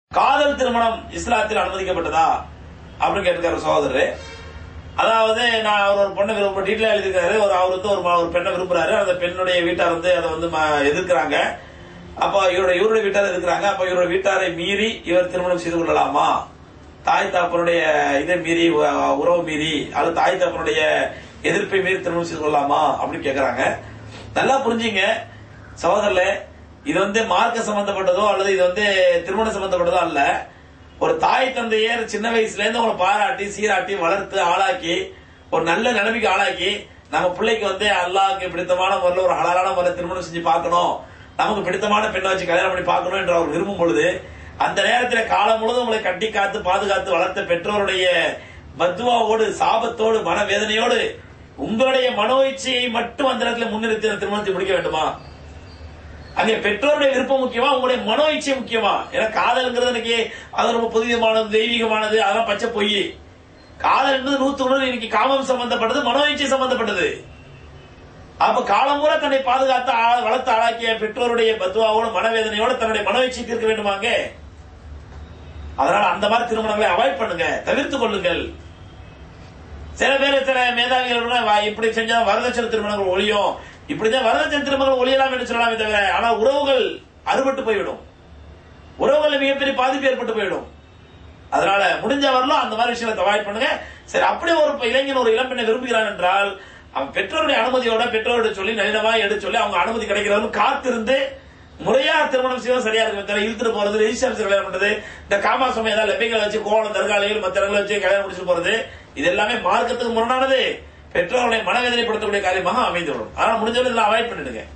காதல் திருமணம் இஸ்லாத்தில் அனுமதிக்கப்பட்டதா அப்படின்னு கேட்டிருக்காரு சகோதரரு அதாவது நான் அவர் ஒரு பொண்ணை விரும்ப டீட்டெயில் எழுதியிருக்காரு ஒரு அவர் வந்து ஒரு ம- ஒரு பெண்ணை விரும்புறாரு அந்த பெண்ணுடைய வீட்டார் வந்து அதை வந்து ம- எதிர்க்கிறாங்க அப்ப இவருடைய இவருடைய வீட்டார் எதிர்க்கிறாங்க அப்ப இவருடைய வீட்டாரை மீறி இவர் திருமணம் செய்து கொள்ளலாமா தாய் தாப்பனுடைய இதை மீறி உ- உறவு மீறி அல்லது தாய் தாப்பனுடைய எதிர்ப்பை மீறி திருமணம் செய்து கொள்ளலாமா அப்படின்னு கேக்குறாங்க நல்லா புரிஞ்சுங்க சகோதரர்களே இது வந்து மார்க்க சம்பந்தப்பட்டதோ அல்லது இது வந்து திருமணம் சம்பந்தப்பட்டதோ அல்ல ஒரு தாய் தந்தையர் சின்ன வயசுல இருந்து உங்களை பாராட்டி சீராட்டி வளர்த்து ஆளாக்கி ஒரு நல்ல நிலைமைக்கு ஆளாக்கி நம்ம பிள்ளைக்கு வந்து அல்லாஹ்க்கு பிடித்தமான முறையில் ஒரு ஹலாலான முறை திருமணம் செஞ்சு பார்க்கணும் நமக்கு பிடித்தமான பெண்ணை வச்சு கல்யாணம் பண்ணி பார்க்கணும் என்று அவர் விரும்பும் பொழுது அந்த நேரத்தில் காலம் முழுவதும் உங்களை கட்டி காத்து பாதுகாத்து வளர்த்த பெற்றோருடைய பத்வாவோடு சாபத்தோடு மனவேதனையோடு உங்களுடைய மனோ இச்சையை மட்டும் அந்த நேரத்தில் முன்னிறுத்தி அந்த திருமணத்தை முடிக்க வேண்டுமா அங்கே பெற்றோருடைய விருப்பம் முக்கியமா உங்களுடைய மனோ இச்சை முக்கியமா ஏன்னா காதல்ங்கிறது எனக்கு அது ரொம்ப புதியமானது தெய்வீகமானது அதெல்லாம் பச்சை பொய் காதல் என்பது நூத்து நூறு இன்னைக்கு காமம் சம்பந்தப்பட்டது மனோ இச்சை சம்பந்தப்பட்டது அப்ப காலம் பூரா தன்னை பாதுகாத்து ஆ- வளர்த்து ஆளாக்கிய பெற்றோருடைய பத்துவாவோட மனவேதனையோட தன்னுடைய மனோ இச்சை தீர்க்க வேண்டுமாங்க அதனால அந்த மாதிரி திருமணங்களை அவாய்ட் பண்ணுங்க தவிர்த்துக் கொள்ளுங்கள் சில பேர் சில மேதாவிகள் கூட, வா- இப்படி செஞ்சா வரதட்சணை திருமணங்கள் ஒழியும் இப்படிதான் வரதட்சணை திருமணங்கள் ஒழியலாம் என்று சொல்லலாமே தவிர ஆனா உறவுகள் அறுபட்டு போய்விடும் உறவுகள் மிகப்பெரிய பாதிப்பு ஏற்பட்டு போயிடும் அதனால முடிஞ்ச வரலாம் அந்த மாதிரி விஷயங்களை அவாய்ட் பண்ணுங்க சரி அப்படி ஒரு இப்ப இளைஞன் ஒரு இளம்பெண்ணை விரும்புகிறான் என்றால் அவன் பெற்றோருடைய அனுமதியோட பெற்றோரோட சொல்லி நளினமா எடுத்து சொல்லி அவங்க அனுமதி கிடைக்கிறவங்க காத்திருந்து முறையா திருமணம் செய்வது சரியா இருக்கும் தவிர இழுத்துட்டு போறது ரெஜிஸ்டர் கல்யாணம் பண்றது இந்த காமாசம் ஏதாவது லெப்பைகளை வச்சு கோலம் தற்காலிகள் மற்ற இடங்களை வச்சு கல்யாணம் முடிச்சுட்டு போறது இது எல்லாமே மார்க்கத்துக்கு முரணானது பெற்றோர்களை மனவேதனைப்படுத்தக்கூடிய காரியமாக அமைந்துவிடும் ஆனா முடிஞ்சவரை இதெல்லாம் அவாய்ட் பண்ணிடுங்க